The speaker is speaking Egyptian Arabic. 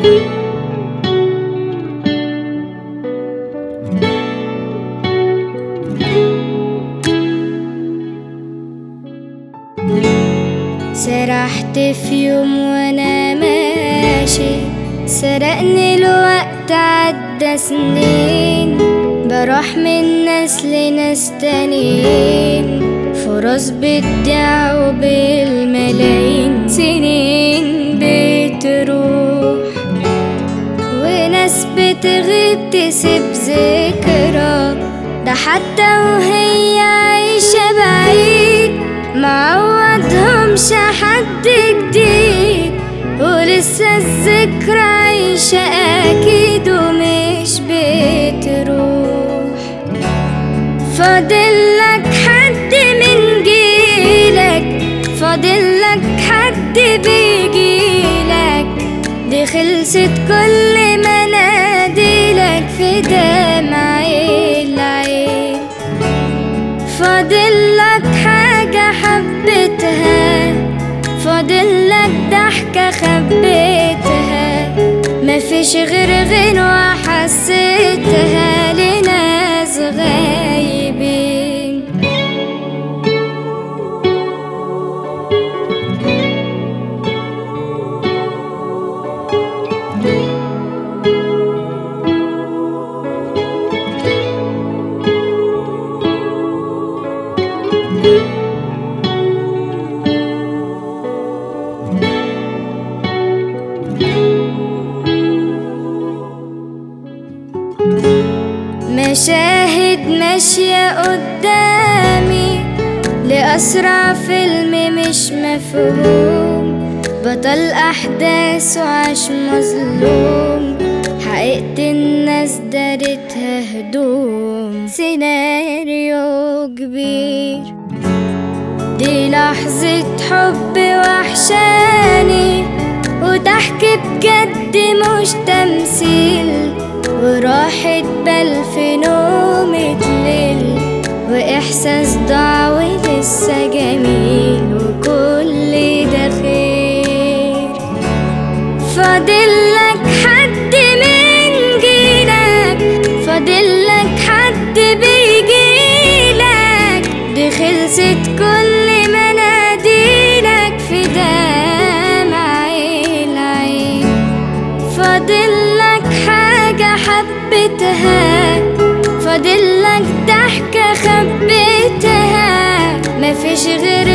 سرحت في يوم وانا ماشي سرقني الوقت عدى سنين بروح من ناس لناس تانيين فرص بتضيع وبالملايين سنين بتروح وناس بتغيب تسيب ذكرى ده حتى وهي عايشة بعيد معوضهمش حد جديد ولسه الذكرى عايشة أكيد ومش بتروح فاضلك حد من جيلك فاضلك حد بيجيلك دي خلصت كل مناديلك في دمع العين فاضلك حاجة حبيتها فاضلك ضحكة خبيتها مفيش غير غنوة حسيتها لناس غايبين مشاهد ماشية قدامي لأسرع فيلم مش مفهوم بطل أحداث وعاش مظلوم حقيقة الناس دارتها هدوم سيناريو كبير دي لحظة حب وحشاني وضحك بجد مش تمثيل وراحة بال في نومة ليل وإحساس ضاع ولسه جميل وكل ده خير فاضلك حد من جيلك فاضلك حد بيجيلك دي خلصت كل مناديلك في دمع العين فاضلك حاجة حبيتها فاضلك ضحكة خبيتها مفيش غير